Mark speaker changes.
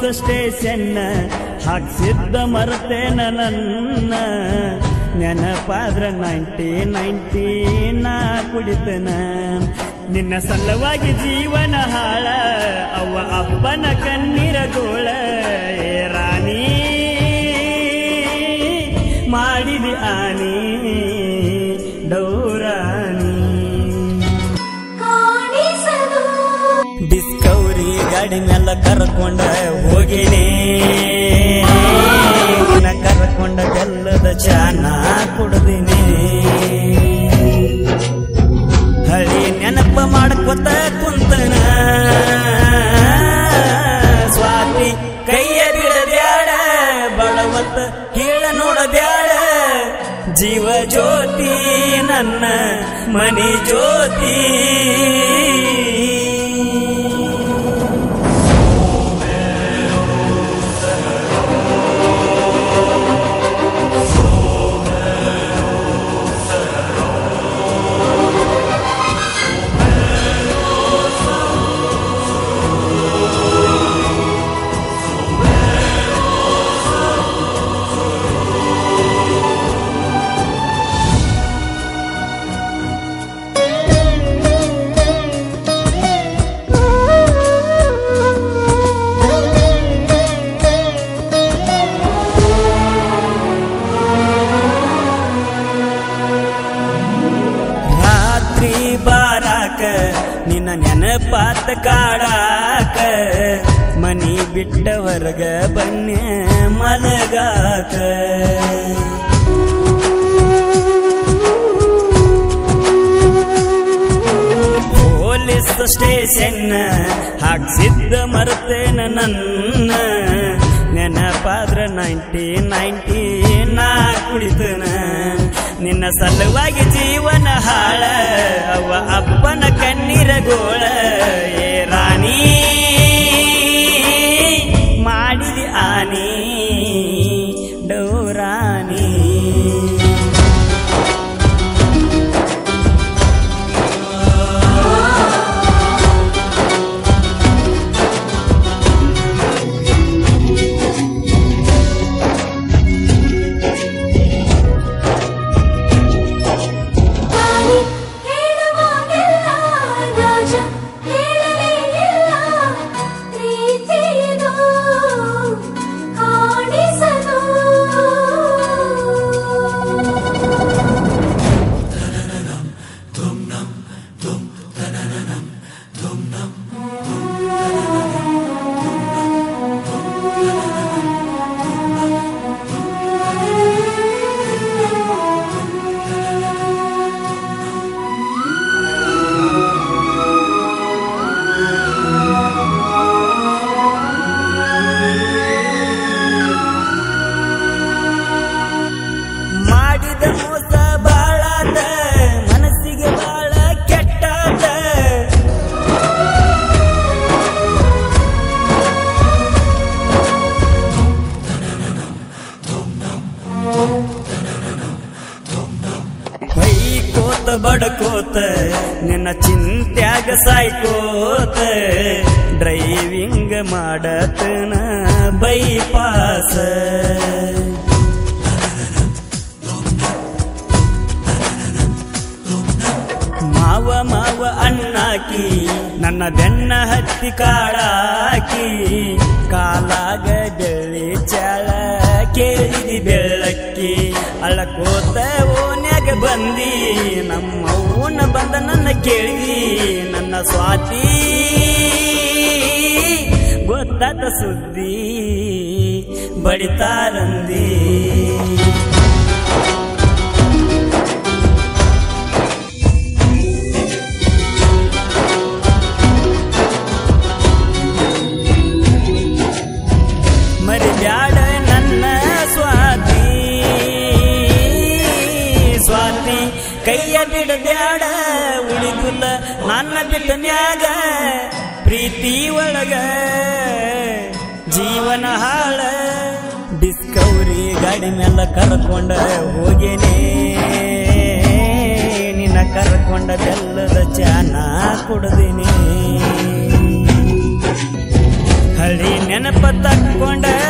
Speaker 1: station ಹಾಕ್ಸಿದ್ದ ಮರ್ತೇನ ನನ್ನ ನೆನಪಾದ್ರ ninety ninety ನಾ ಕುಡಿತನ ನಿನ್ನ ಸಲುವಾಗಿ ಜೀವನ ಹಾಳ ಅವ್ವ ಅಪ್ಪನ ಕಣ್ಣೀರ ಗೋಳ ಏ ರಾಣಿ ಮಾಡಿದಿ ಆನಿ ಡೌರಾಣಿ
Speaker 2: ಕಾಣಿಸದು
Speaker 1: ಡಿಸ್ಕವರಿ ಗಾಡಿ ಮೇಲೆ ಕರ್ಕೊಂಡ ಹೋಗಿನಿ ನಿನ್ನ ಕರ್ಕೊಂಡ ಬೆಲ್ಲದ ಚಾನ ಕುಡ್ದಿನಿ ಹಳಿ ನೆನಪ ಮಾಡ್ಕೊತ ಕುಂತನ ಸ್ವಾತಿ ಕೈಯ ಬಿಡಬ್ಯಾಡ ಬಳವತ್ತ ಕೀಳ ನೋಡಬ್ಯಾಡ ಜೀವ ಜ್ಯೋತಿ ನನ್ನ ಮನಿ ಜ್ಯೋತಿ ರಾತ್ರಿ ಬಾರಾಕ ನಿನ್ನ ನೆನಪಾತ ಕಾಡಾಕ ಮನಿ ಬಿಟ್ಟ ಹೊರಗ ಬನ್ನೆ ಮಲಗಾಕ ಪೊಲೀಸ್ ಸ್ಟೇಷನ್ ಹಾಕ್ಸಿದ್ದ ಮರ್ತೇನ ನನ್ನ ನೆನಪಾದ್ರ ನೈಂಟಿ ನೈಂಟಿ ನಾ ಕುಳಿತನ ನಿನ್ನ ಸಲುವಾಗಿ ಜೀವನ ಹಾಳ ಅವ ಅಪ್ಪನ ಕಣ್ಣೀರ ಗೋಳ ಏ ರಾಣಿ ಮಾಡಿದಿ ಆನಿ ಡೌರಾಣಿ
Speaker 2: ಕಾಣಿ ಹೇಳುವಾಗೆಲ್ಲ ರಾಜ ಹೇಳಲೇ ಇಲ್ಲ ಪ್ರೀತಿಯಿದು ಕಾಣಿಸದು
Speaker 1: ಮಾಡಿದ ಮೋಸ ಬಾಳಾದ ಮನಸ್ಸಿಗೆ ಬಾಳ ಕೆಟ್ಟಾದ ಬೈಕೋತ ಬಡಕೋತ ನಿನ್ನ ಚಿಂತ್ಯಾಗ ಸಾಯ್ಕೋತ ಡ್ರೈವಿಂಗ್ ಮಾಡತನ ಬೈಪಾಸ ಮಾವ ಮಾವ ಅಣ್ಣಾಕಿ ನನ್ನ ಬೆನ್ನ ಹತ್ತಿ ಕಾಳಾಕಿ ಕಾಲಾಗ ಬೆಳ್ಳಿ ಚಾಳ ಕೇಳಿದಿ ಬೆಳ್ಳಕ್ಕಿ ಅಳಕೋತ ಓನ್ಯಾಗ ಬಂದಿ ನಮ್ಮ ಅವ್ವನ ಬಂದ ನನ್ನ ಕೇಳಿದಿ ನನ್ನ ಸ್ವಾತಿ ಗೊತ್ತಾದ ಸುದ್ದಿ ಬಡಿತಾರಂದಿ ಮರಿಬ್ಯಾಡ ನನ್ನ ಸ್ವಾತಿ ಸ್ವಾತಿ ಕೈಯ ಬಿಡಬ್ಯಾಡ ಉಳಿದುಲ್ಲ ನನ್ನ ಬಿಟ್ಟನ್ಯಾಗ ಪ್ರೀತಿ ಒಳಗ ಜೀವನ ಹಾಳ ಡಿಸ್ಕವರಿ ಗಾಡಿ ಮೇಲೆ ಕರ್ಕೊಂಡ ಹೋಗೇನೆ ನಿನ್ನ ಕರ್ಕೊಂಡ ಬೆಲ್ಲದ ಚಾನ ಕುಡ್ದಿನಿ ಹಳ್ಳಿ ನೆನಪ ತಕ್ಕೊಂಡ